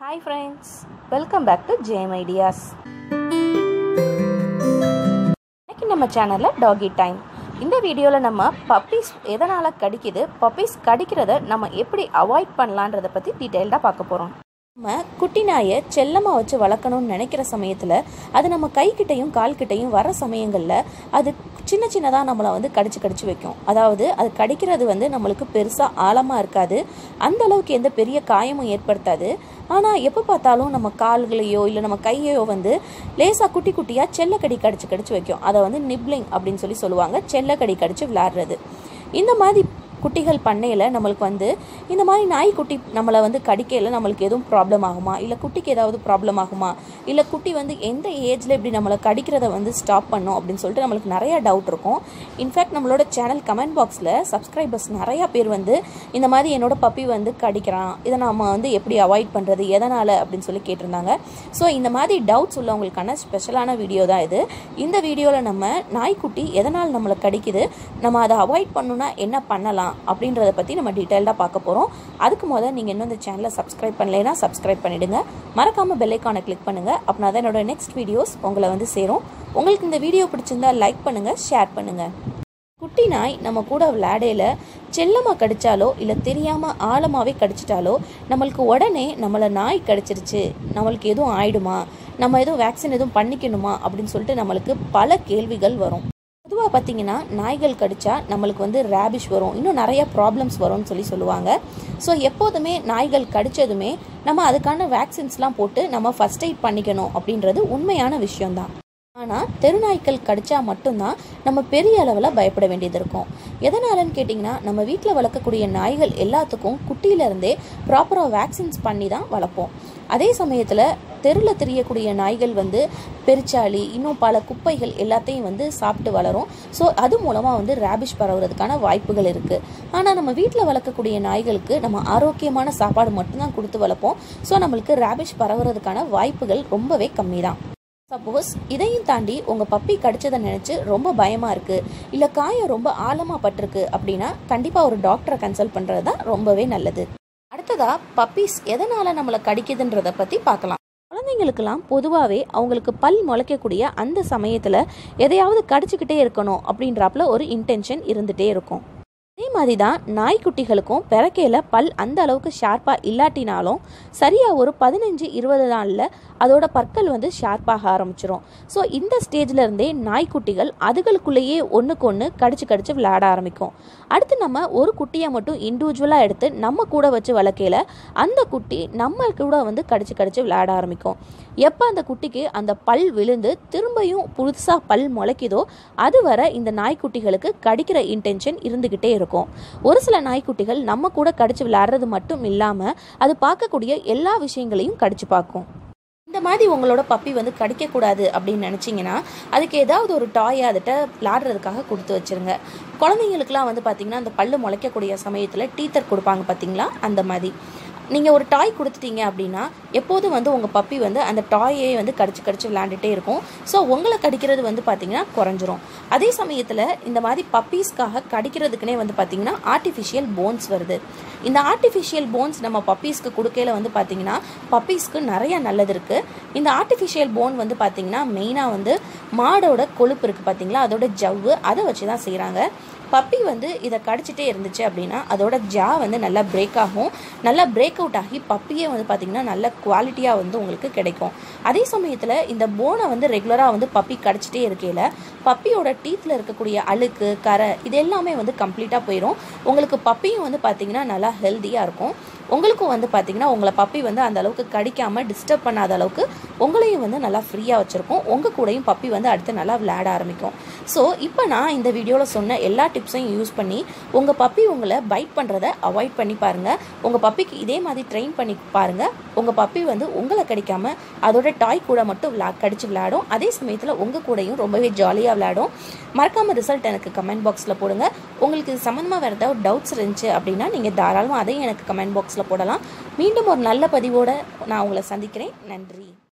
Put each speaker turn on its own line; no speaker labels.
hi friends welcome back to Gem Ideas இன்னைக்கு நம்ம சேனலில் டாகி டைம் இந்த வீடியோவில் நம்ம பப்பீஸ் எதனால் கடிக்குது பப்பீஸ் கடிக்கிறத நம்ம எப்படி அவாய்ட் பண்ணலான்றதை பற்றி டீட்டெயில்டாக பார்க்க போகிறோம் நம்ம குட்டி நாயை செல்லமாக வச்சு வளர்க்கணும்னு நினைக்கிற சமயத்தில் அது நம்ம கைக்கிட்டையும் கால்கிட்டையும் வர சமயங்களில் அது சின்ன சின்னதாக நம்மளை வந்து கடிச்சு கடிச்சு வைக்கும் அதாவது அது கடிக்கிறது வந்து நம்மளுக்கு பெருசாக ஆழமாக இருக்காது அந்த அளவுக்கு எந்த பெரிய காயமும் ஏற்படுத்தாது ஆனால் எப்போ பார்த்தாலும் நம்ம கால்களையோ இல்லை நம்ம கையையோ வந்து லேசாக குட்டி குட்டியாக செல்லக்கடி கடிச்சு கடிச்சு வைக்கும் அதை வந்து நிப்ளிங் அப்படின்னு சொல்லி சொல்லுவாங்க செல்லக்கடி கடிச்சு விளையாடுறது இந்த மாதிரி குட்டிகள் பண்ணையில் நம்மளுக்கு வந்து இந்த மாதிரி நாய்க்குட்டி நம்மளை வந்து கடிக்கையில் நம்மளுக்கு எதுவும் ப்ராப்ளம் ஆகுமா இல்லை குட்டிக்கு ஏதாவது ப்ராப்ளம் ஆகுமா இல்லை குட்டி வந்து எந்த ஏஜில் இப்படி நம்மளை கடிக்கிறத வந்து ஸ்டாப் பண்ணும் அப்படின்னு சொல்லிட்டு நம்மளுக்கு நிறையா டவுட் இருக்கும் இன்ஃபேக்ட் நம்மளோட சேனல் கமெண்ட் பாக்ஸில் சப்ஸ்கிரைபர்ஸ் நிறையா பேர் வந்து இந்த மாதிரி என்னோட பப்பி வந்து கடிக்கிறான் இதை நம்ம வந்து எப்படி அவாய்ட் பண்ணுறது எதனால் அப்படின்னு சொல்லி கேட்டிருந்தாங்க ஸோ இந்த மாதிரி டவுட்ஸ் உள்ளவங்களுக்கான ஸ்பெஷலான வீடியோ தான் இது இந்த வீடியோவில் நம்ம நாய்க்குட்டி எதனால் நம்மளை கடிக்குது நம்ம அதை அவாய்ட் பண்ணணும்னா என்ன பண்ணலாம் அப்படின்றத பற்றி நம்ம டீட்டெயில்டாக பார்க்க போகிறோம் அதுக்கு முதல்ல நீங்கள் இன்னும் இந்த சேனலை சப்ஸ்கிரைப் பண்ணலைன்னா சப்ஸ்கிரைப் பண்ணிவிடுங்க மறக்காமல் பெல்லைக்கானை கிளிக் பண்ணுங்கள் அப்படின்னா தான் என்னோட நெக்ஸ்ட் வீடியோஸ் உங்களை வந்து சேரும் உங்களுக்கு இந்த வீடியோ பிடிச்சிருந்தா லைக் பண்ணுங்கள் ஷேர் பண்ணுங்கள் குட்டி நாய் நம்ம கூட விளையாடையில் செல்லமாக கடிச்சாலோ இல்லை தெரியாமல் ஆழமாகவே கடிச்சிட்டாலோ நம்மளுக்கு உடனே நம்மளை நாய் கடிச்சிருச்சு நம்மளுக்கு எதுவும் ஆயிடுமா நம்ம எதுவும் வேக்சின் எதுவும் பண்ணிக்கணுமா அப்படின்னு சொல்லிட்டு நம்மளுக்கு பல கேள்விகள் வரும் பொதுவாக பார்த்தீங்கன்னா நாய்கள் கடிச்சா நம்மளுக்கு வந்து ரேபிஷ் வரும் இன்னும் நிறைய ப்ராப்ளம்ஸ் வரும்னு சொல்லி சொல்லுவாங்க ஸோ எப்போதுமே நாய்கள் கடிச்சதுமே நம்ம அதுக்கான வேக்சின்ஸ்லாம் போட்டு நம்ம ஃபஸ்ட் எய்ட் பண்ணிக்கணும் அப்படின்றது உண்மையான விஷயம்தான் ஆனால் தெருநாய்க்கள் கடிச்சா மட்டும்தான் நம்ம பெரிய அளவில் பயப்பட வேண்டியது இருக்கும் எதனாலன்னு கேட்டிங்கன்னா நம்ம வீட்டில் வளர்க்கக்கூடிய நாய்கள் எல்லாத்துக்கும் குட்டியிலேருந்தே ப்ராப்பராக வேக்சின்ஸ் பண்ணி தான் வளர்ப்போம் அதே சமயத்தில் தெருவில் தெரியக்கூடிய நாய்கள் வந்து பெருச்சாளி இன்னும் பல குப்பைகள் எல்லாத்தையும் வந்து சாப்பிட்டு வளரும் ஸோ அது மூலமாக வந்து ரேபிஷ் பரவுறதுக்கான வாய்ப்புகள் இருக்குது ஆனால் நம்ம வீட்டில் வளர்க்கக்கூடிய நாய்களுக்கு நம்ம ஆரோக்கியமான சாப்பாடு மட்டும்தான் கொடுத்து வளர்ப்போம் ஸோ நம்மளுக்கு ரேபிஷ் பரவுறதுக்கான வாய்ப்புகள் ரொம்பவே கம்மி தான் சப்போஸ் இதையும் தாண்டி உங்கள் பப்பி கடிச்சதை நினச்சி ரொம்ப பயமாக இருக்குது இல்லை காயம் ரொம்ப ஆழமாக பட்டிருக்கு அப்படின்னா கண்டிப்பாக ஒரு டாக்டரை கன்சல்ட் பண்ணுறது தான் ரொம்பவே நல்லது அடுத்ததாக பப்பீஸ் எதனால் நம்மளை கடிக்குதுன்றதை பற்றி பார்க்கலாம் குழந்தைங்களுக்கெல்லாம் பொதுவாகவே அவங்களுக்கு பல் முளைக்கக்கூடிய அந்த சமயத்தில் எதையாவது கடிச்சிக்கிட்டே இருக்கணும் அப்படின்றாப்புல ஒரு இன்டென்ஷன் இருந்துகிட்டே இருக்கும் அதே மாதிரி தான் நாய்க்குட்டிகளுக்கும் பிறக்கையில் பல் அந்த அளவுக்கு ஷார்ப்பாக இல்லாட்டினாலும் சரியாக ஒரு பதினஞ்சு இருபது நாளில் அதோட பற்கள் வந்து ஷார்ப்பாக ஆரம்பிச்சிரும் ஸோ இந்த ஸ்டேஜில் இருந்தே நாய்க்குட்டிகள் அதுகளுக்குள்ளேயே ஒன்றுக்கு ஒன்று கடிச்சு கடிச்சு விளையாட ஆரம்பிக்கும் அடுத்து நம்ம ஒரு குட்டியை மட்டும் இண்டிவிஜுவலாக எடுத்து நம்ம கூட வச்சு வளர்க்கையில் அந்த குட்டி நம்ம கூட வந்து கடிச்சு கடிச்சு விளையாட ஆரம்பிக்கும் எப்போ அந்த குட்டிக்கு அந்த பல் விழுந்து திரும்பியும் புதுசாக பல் முளைக்குதோ அது வர இந்த நாய்க்குட்டிகளுக்கு கடிக்கிற இன்டென்ஷன் இருந்துக்கிட்டே இருக்கும் ஒரு சில நாய்க்குட்டிகள் நம்ம கூட கடிச்சு விளையாடுறது மட்டும் இல்லாமல் அது பார்க்கக்கூடிய எல்லா விஷயங்களையும் கடிச்சு பார்க்கும் இந்த மாதிரி உங்களோட பப்பி வந்து கடிக்கக்கூடாது அப்படின்னு நினச்சிங்கன்னா அதுக்கு ஏதாவது ஒரு டாயை அதுகிட்ட விளாடுறதுக்காக கொடுத்து வச்சுருங்க குழந்தைங்களுக்குலாம் வந்து பார்த்திங்கன்னா அந்த பல்லு முளைக்கக்கூடிய சமயத்தில் டீத்தர் கொடுப்பாங்க பார்த்தீங்களா அந்த மாதிரி நீங்கள் ஒரு டாய் கொடுத்துட்டீங்க அப்படின்னா எப்போதும் வந்து உங்கள் பப்பி வந்து அந்த டாயை வந்து கடிச்சு கடிச்சு விளையாண்டுட்டே இருக்கும் ஸோ உங்களை கடிக்கிறது வந்து பார்த்திங்கன்னா குறைஞ்சிரும் அதே சமயத்தில் இந்த மாதிரி பப்பீஸ்க்காக கடிக்கிறதுக்குனே வந்து பார்த்திங்கன்னா ஆர்டிஃபிஷியல் போன்ஸ் வருது இந்த ஆர்டிஃபிஷியல் போன்ஸ் நம்ம பப்பீஸ்க்கு கொடுக்கையில் வந்து பார்த்திங்கன்னா பப்பீஸ்க்கு நிறைய நல்லது இருக்குது இந்த ஆர்டிஃபிஷியல் போன் வந்து பார்த்திங்கன்னா மெயினாக வந்து மாடோட கொழுப்பு இருக்குது பார்த்திங்களா அதோட ஜவ்வு அதை வச்சு தான் செய்கிறாங்க பப்பி வந்து இதை கடிச்சிட்டே இருந்துச்சு அப்படின்னா அதோட ஜா வந்து நல்லா பிரேக் ஆகும் நல்லா பிரேக் அவுட் ஆகி பப்பியே வந்து பார்த்திங்கன்னா நல்ல குவாலிட்டியாக வந்து உங்களுக்கு கிடைக்கும் அதே சமயத்தில் இந்த போனை வந்து ரெகுலராக வந்து பப்பி கடிச்சிட்டே இருக்கையில் பப்பியோட டீத்தில் இருக்கக்கூடிய அழுக்கு கரை இது எல்லாமே வந்து கம்ப்ளீட்டாக போயிடும் உங்களுக்கு பப்பியும் வந்து பார்த்திங்கன்னா நல்லா ஹெல்த்தியாக இருக்கும் உங்களுக்கும் வந்து பார்த்திங்கன்னா உங்களை பப்பி வந்து அந்த அளவுக்கு கடிக்காமல் டிஸ்டர்ப் பண்ணாத அளவுக்கு உங்களையும் வந்து நல்லா ஃப்ரீயாக வச்சுருக்கும் உங்கள் கூடயும் பப்பி வந்து அடுத்து நல்லா விளையாட ஆரம்பிக்கும் ஸோ இப்போ நான் இந்த வீடியோவில் சொன்ன எல்லா டிப்ஸையும் யூஸ் பண்ணி உங்கள் பப்பி உங்களை பைட் பண்ணுறத அவாய்ட் பண்ணி பாருங்கள் உங்கள் பப்பிக்கு இதே மாதிரி ட்ரெயின் பண்ணி பாருங்கள் உங்கள் பப்பி வந்து உங்களை கடிக்காமல் அதோட டாய் கூட மட்டும் விளா கடிச்சு விளையாடும் அதே சமயத்தில் உங்கள் கூடயும் ரொம்பவே ஜாலியாக விளையாடும் மறக்காமல் ரிசல்ட் எனக்கு கமெண்ட் பாக்ஸில் போடுங்க உங்களுக்கு இது சம்மந்தமாக வேறு ஏதாவது டவுட்ஸ் இருந்துச்சு அப்படின்னா நீங்கள் தாராளமாக அதையும் எனக்கு கமெண்ட் பாக்ஸில் போடலாம் மீண்டும் ஒரு நல்ல பதிவோடு நான் உங்களை சந்திக்கிறேன் நன்றி